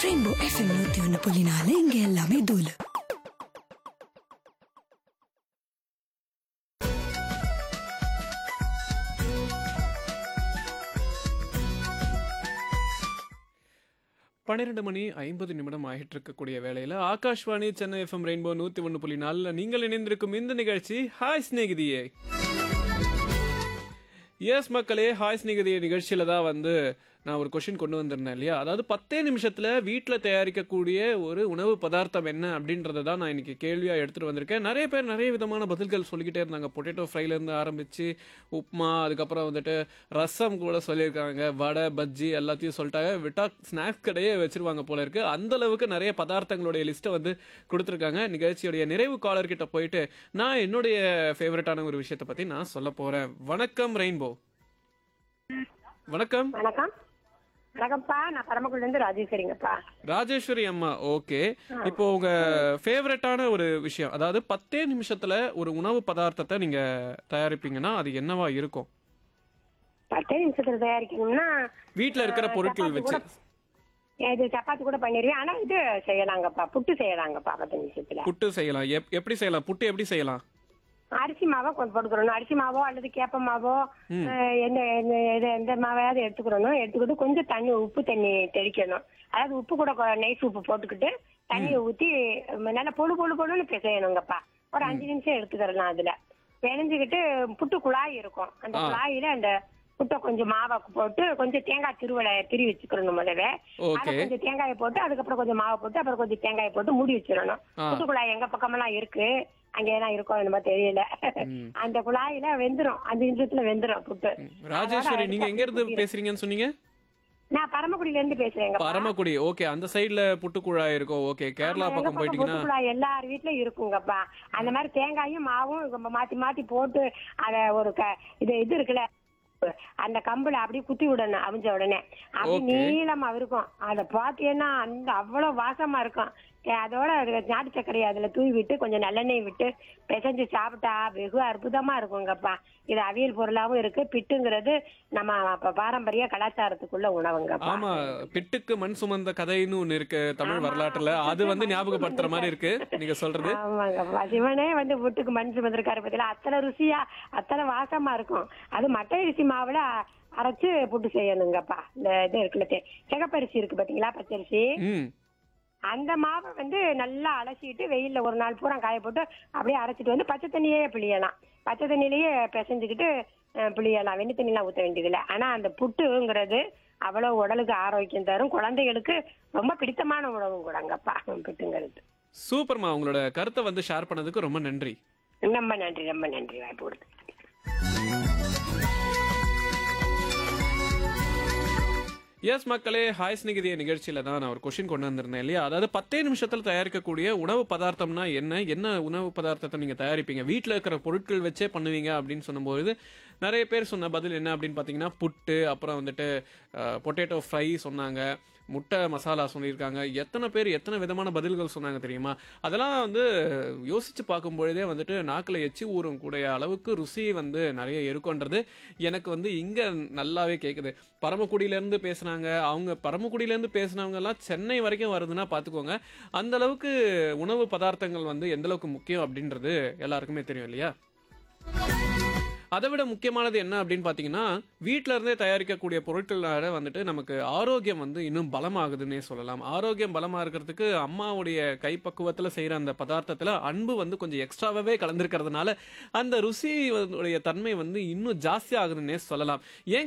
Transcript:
Rainbow FM நூத்தி ஒன்னு புள்ளி நாலு இங்க எல்லாமே தூளு பன்னிரெண்டு மணி ஐம்பது நிமிடம் ஆகிட்டு இருக்கக்கூடிய வேளையில் ஆகாஷ்வாணி சென்னை எஃப்எம் ரெயின்போ நூற்றி ஒன்று புள்ளி நாலில் நீங்கள் இணைந்திருக்கும் இந்த நிகழ்ச்சி ஹாய் ஸ்நேகிதியே எஸ் மக்களே ஹாய் ஸ்நேகிதியே நிகழ்ச்சியில் தான் வந்து நான் ஒரு கொஷின் கொண்டு வந்திருந்தேன் இல்லையா அதாவது பத்தே நிமிஷத்தில் வீட்டில் தயாரிக்கக்கூடிய ஒரு உணவு பதார்த்தம் என்ன அப்படின்றத தான் நான் இன்னைக்கு கேள்வியாக எடுத்துகிட்டு வந்திருக்கேன் நிறைய பேர் நிறைய விதமான பதில்கள் சொல்லிக்கிட்டே இருந்தாங்க பொட்டேட்டோ ஃப்ரைலேருந்து ஆரம்பித்து உப்மா அதுக்கப்புறம் வந்துட்டு ரசம் கூட சொல்லியிருக்காங்க வடை பஜ்ஜி எல்லாத்தையும் சொல்லிட்டாங்க விட்டா ஸ்நாக்ஸ் கடையே வச்சிருவாங்க போல இருக்கு அந்த அளவுக்கு நிறைய பதார்த்தங்களுடைய லிஸ்ட்டை வந்து கொடுத்துருக்காங்க நிகழ்ச்சியுடைய நிறைவு காலர் கிட்ட போயிட்டு நான் என்னுடைய ஃபேவரட்டான ஒரு விஷயத்தை பற்றி நான் சொல்ல போகிறேன் வணக்கம் ரெயின்போ வணக்கம் வணக்கம் வணக்கம்ப்பா நான் பரமக்குடில இருந்து ராஜேஸ்வரிங்கப்பா ராஜேஸ்வரி அம்மா ஓகே இப்போ உங்க ஃபேவரட்டான ஒரு விஷயம் அதாவது பத்தே நிமிஷத்துல ஒரு உணவு பதார்த்தத்தை நீங்க தயாரிப்பீங்கன்னா அது என்னவா இருக்கும் பத்தே நிமிஷத்துல தயாரிக்கணும்னா வீட்ல இருக்கிற பொருட்கள் சப்பாத்தி வச்சு கூட- இது சப்பாத்தி கூட பண்ணிடுவேன் ஆனா இது செய்யலாங்கப்பா புட்டு செய்யலாங்கப்பா பத்து நிமிஷத்துல புட்டு செய்யலாம் எப்- எப்படி செய்யலாம் புட்டு எப்படி செய்யலாம் அரிசி மாவை கொஞ்சம் போட்டுக்கிறணும் அரிசி மாவோ அல்லது கேப்ப மாவோ அஹ், எந்த எந்த- எது- எந்த மாவையாவது எடுத்துக்கிறணும் எடுத்துக்கிட்டு கொஞ்சம் தண்ணி உப்பு தண்ணி தெளிக்கணும் அதாவது உப்பு கூட கொ- நைஸ் உப்பு போட்டுக்கிட்டு தண்ணியை ஊத்தி உம், நல்லா பொழு பொழு பொழுன்னு பிசையணுங்கப்பா ஒரு அஞ்சு நிமிஷம் எடுத்துக்கிறலாம் அதுல பிணைஞ்சுக்கிட்டு புட்டு குழாய் இருக்கும் அந்த ஆ. குழாயில அந்த புட்டை கொஞ்சம் மாவை போட்டு கொஞ்சம் தேங்காய் திருவலை திரி வச்சுக்கிறணும் முதல்ல அதை ஓகே கொஞ்சம் தேங்காயை போட்டு அதுக்கப்புறம் கொஞ்சம் மாவை போட்டு அப்புறம் கொஞ்சம் தேங்காயை போட்டு மூடி வச்சிடணும் ஆ. புட்டு குழாய் எங்க பக்கமெல்லாம் இருக்கு அங்க எல்லாம் இருக்கும் என்னமோ தெரியல ம். அந்த குழாயில வெந்துரும் அஞ்சு நிமிஷத்துல வெந்துரும் புட்டு ராஜேஸ்வரி அதோட நீங்க எங்க இருந்து அடுத்து பேசுறீங்கன்னு சொன்னீங்க நான் பரமக்குடியில இருந்து பேசுறேங்க பரமக்குடி ஓகே அந்த சைடுல புட்டுக்குழாய் இருக்கும் ஓகே கேரளா பக்கம் போயிட்டீங்கன்னா குழாய் எல்லார் வீட்லயும் இருக்குங்கப்பா அந்த மாதிரி தேங்காயும் மாவும் நம்ம மாத்தி மாத்தி போட்டு அத ஒரு க- இது இது இருக்குல்ல அந்த கம்புல அப்படியே குத்தி விடணும் அவிஞ்ச உடனே அப்படி Okay. நீளமா இருக்கும் அத பாத்தீங்கன்னா அந்த அவ்வளவு வாசமா இருக்கும் ஏ, அதோட அது நாட்டு சர்க்கரையை அதுல தூவி விட்டு கொஞ்சம் நல்லெண்ணெய் விட்டு பிசைஞ்சு சாப்பிட்டா வெகு அற்புதமா இருக்குங்கப்பா இது அவியல் பொருளாவும் இருக்கு பிட்டுங்கிறது நம்ம அப்ப பாரம்பரிய கலாச்சாரத்துக்குள்ள உணவுங்கப்பா ஆமா பிட்டுக்கு மண் சுமந்த கதைன்னு ஒண்ணு இருக்கு தமிழ் ஆமா. வரலாற்றுல அது வந்து ஞாபகப்படுத்துற மாதிரி இருக்கு நீங்க சொல்றது ஆமாங்கப்பா சிவனே வந்து வீட்டுக்கு மண் சுமந்திருக்காரு பத்தில அத்தனை ருசியா அத்தனை வாசமா இருக்கும் அது மட்டை அரிசி மாவுல அரைச்சு புட்டு செய்யணுங்கப்பா இந்த இது இருக்குல்ல தே- சிகப்பரிசி இருக்கு பாத்தீங்களா பச்சரிசி ம் அந்த மாவை வந்து நல்லா அலசிட்டு வெயில்ல ஒரு நாள் பூரா காய போட்டு அப்படியே அரைச்சிட்டு வந்து பச்சை தண்ணியே பிழியலாம் பச்சை தண்ணியிலேயே பிசைஞ்சுக்கிட்டு அஹ், பிழியலாம் வெண்ணி தண்ணிலாம் ஊற்ற வேண்டியதில்லை ஆனா அந்த புட்டுங்கிறது அவ்வளவு உடலுக்கு ஆரோக்கியம் தரும் குழந்தைகளுக்கு ரொம்ப பிடித்தமான உணவும் கூடங்கப்பா புட்டுங்கிறது சூப்பர்மா உங்களோட கருத்தை வந்து ஷேர் பண்ணதுக்கு ரொம்ப நன்றி ரொம்ப நன்றி ரொம்ப நன்றி வாய்ப்பு கொடுத்து எஸ் மக்களே ஹாய் ஸ்நிகிதிய நிகழ்ச்சியில தான் நான் ஒரு கொஷின் கொண்டு வந்திருந்தேன் இல்லையா அதாவது பத்தே நிமிஷத்தில் தயாரிக்கக்கூடிய உணவு பதார்த்தம்னா என்ன என்ன உணவு பதார்த்தத்தை நீங்க தயாரிப்பீங்க வீட்டில் இருக்கிற பொருட்கள் வச்சே பண்ணுவீங்க அப்படின்னு சொன்னபோது நிறைய பேர் சொன்ன பதில் என்ன அப்படின்னு பார்த்தீங்கன்னா புட்டு அப்புறம் வந்துட்டு பொட்டேட்டோ ஃப்ரை சொன்னாங்க முட்டை மசாலா சொல்லியிருக்காங்க எத்தனை பேர் எத்தனை விதமான பதில்கள் சொன்னாங்க தெரியுமா அதெல்லாம் வந்து யோசிச்சு பார்க்கும் பொழுதே வந்துட்டு நாக்கில் எச்சி ஊறும் கூடிய அளவுக்கு ருசி வந்து நிறைய இருக்குன்றது எனக்கு வந்து இங்க நல்லாவே கேட்குது பரமக்குடியிலேருந்து பேசுனாங்க அவங்க பரமக்குடியிலேருந்து பேசுனவங்க எல்லாம் சென்னை வரைக்கும் வருதுன்னா பார்த்துக்கோங்க அந்த அளவுக்கு உணவு பதார்த்தங்கள் வந்து எந்த அளவுக்கு முக்கியம் அப்படின்றது எல்லாருக்குமே தெரியும் இல்லையா அதை விட முக்கியமானது என்ன அப்படின்னு பார்த்தீங்கன்னா வீட்டில இருந்தே தயாரிக்கக்கூடிய பொருட்களால வந்துட்டு நமக்கு ஆரோக்கியம் வந்து இன்னும் பலமாகுதுன்னே சொல்லலாம் ஆரோக்கியம் பலமா இருக்கிறதுக்கு அம்மாவுடைய கைப்பக்குவத்தில் செய்கிற அந்த பதார்த்தத்தில் அன்பு வந்து கொஞ்சம் எக்ஸ்ட்ராவே கலந்துருக்கிறதுனால அந்த ருசி உடைய தன்மை வந்து இன்னும் ஜாஸ்தி ஆகுதுன்னே சொல்லலாம் ஏன்